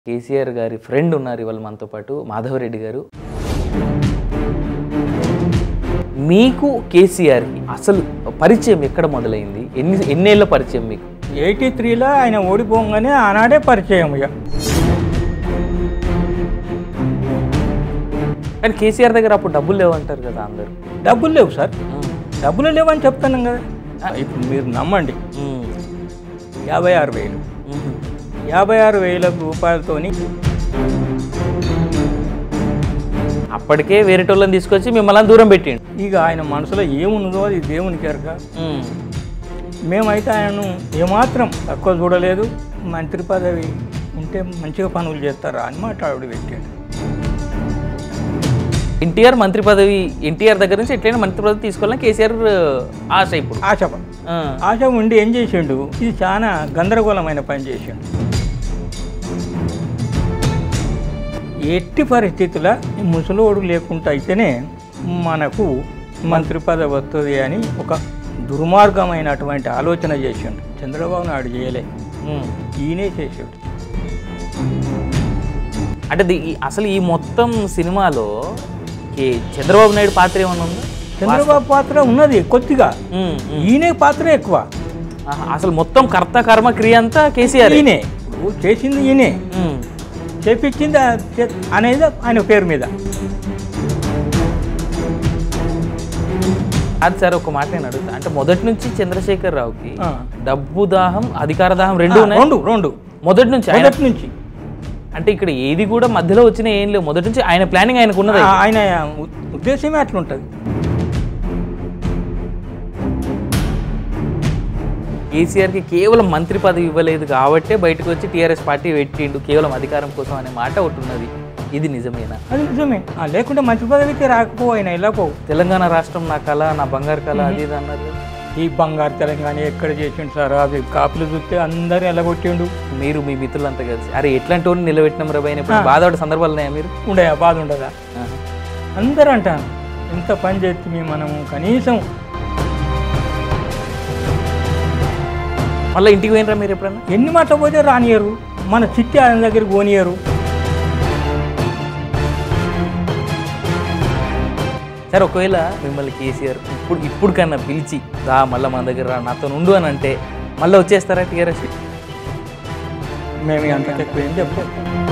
కేసీఆర్ గారి ఫ్రెండ్ ఉన్నారు ఇవాళ మనతో పాటు మాధవరెడ్డి గారు మీకు కేసీఆర్కి అసలు పరిచయం ఎక్కడ మొదలైంది ఎన్ని ఎన్నేళ్ల పరిచయం మీకు ఎయిటీ త్రీలో ఆయన ఓడిపోగానే ఆనాడే పరిచయం ఇక కానీ కేసీఆర్ దగ్గర అప్పుడు డబ్బులు లేవంటారు కదా అందరు డబ్బులు లేవు సార్ డబ్బులు లేవని చెప్తున్నాం కదా ఇప్పుడు మీరు నమ్మండి ఉమ్. యాభై ఆరు వేలు ఉమ్. యాభై ఆరు వేల రూపాయలతోని అప్పటికే వేరేటోళ్ళని తీసుకొచ్చి మిమ్మల్ని దూరం పెట్టిండు ఇక ఆయన మనసులో ఏమున్నదో అది దేవునికి ఎరక ఉమ్. మేమైతే ఆయనను ఏమాత్రం తక్కువ చూడలేదు మంత్రి పదవి ఉంటే మంచిగా పనులు చేస్తారా అని మాట్లాడు పెట్టాడు ఎన్టీఆర్ మంత్రి పదవి ఎన్టీఆర్ దగ్గర నుంచి ఎట్లయినా మంత్రి పదవి తీసుకోవాలని కేసీఆర్ ఆశ ఇప్పుడు ఆశ ఆ. ఆశ ఉండి ఏం చేసిండు ఇది చాలా గందరగోళమైన పని చేసిండు ఎట్టి పరిస్థితుల ఈ ముసలోడు లేకుండా అయితేనే మనకు మంత్రి పదవి వస్తుంది అని ఒక దుర్మార్గమైనటువంటి ఆలోచన చేసిండు చంద్రబాబు నాయుడు చేయలే ఉమ్. ఈయనే చేసాడు అంటే ది- ఈ- అసలు ఈ మొత్తం సినిమాలో కే- చంద్రబాబు నాయుడు పాత్ర ఏమన్నా ఉందా చంద్రబాబు పాత్ర ఉన్నది కొద్దిగా ఉమ్, ఉమ్. ఈయనే పాత్ర ఎక్కువ ఆహా, అసలు మొత్తం కర్త కర్మ క్రియ అంతా కేసీఆర్ ఈయనే ఇప్పుడు చేసింది ఈయనే చేపించింది ఆ- చే- అనేది ఆయన పేరు మీద అది సార్ ఒక మాట నేను అడుగుతా అంటే మొదటి నుంచి చంద్రశేఖర్ రావుకి ఆ. డబ్బు దాహం అధికార దాహం రెండు ఆ, ఉన్నాయి రెండు రెండు మొదటి నుంచి ఆయన మొదటి నుంచి అంటే ఇక్కడ ఏది కూడా మధ్యలో వచ్చిన ఏం లేవు మొదటి నుంచి ఆయన ప్లానింగ్ ఆయనకు ఉన్నది ఆ- ఆయన ఉ- ఉద్దేశమే అట్లుంటుంది కేసీఆర్కి కేవలం మంత్రి పదవి ఇవ్వలేదు కాబట్టే బయటకు వచ్చి టీఆర్ఎస్ పార్టీ పెట్టిండు కేవలం అధికారం కోసం అనే మాట ఒకటి ఉన్నది ఇది నిజమేనా అది నిజమే ఆ, లేకుంటే మంచి పదవికి రాకపో ఆయన వెళ్ళకపోవు తెలంగాణ రాష్ట్రం నా కళ నా బంగారు కళ అది ఇది అన్నారు ఈ బంగారు తెలంగాణ ఎక్కడ చేసిండు సార్ అది కాపులు చూస్తే అందరు ఎలగొట్టిండు మీరు మీ మిత్రులంతా కలిసి అరే ఎట్లాంటి వాడిని నిలబెట్టినాం రబాయ్ ఇప్పుడు బాధపడే సందర్భాలు ఉన్నాయా మీరు ఉండే ఆ బాధ ఉండదా ఆహా. అందరూ అంటాను ఎంత పని చేస్తే మనము కనీసం మళ్ళీ ఇంటికి పోయినరా మీరు ఎప్పుడన్నా ఎన్ని మాటలు పోతే రానియరు మన చిట్టి ఆయన దగ్గరికి పోనీయరు సరే ఒకవేళ మిమ్మల్ని కేసీఆర్ ఇప్పుడు ఇప్పుడు కన్నా పిలిచి రా మళ్ళీ మన దగ్గర రా నాతో ఉండు అని అంటే మళ్ళీ వచ్చేస్తారా టీఆర్ఎస్ మేము అంత ఎక్కువ ఏం చెప్తాం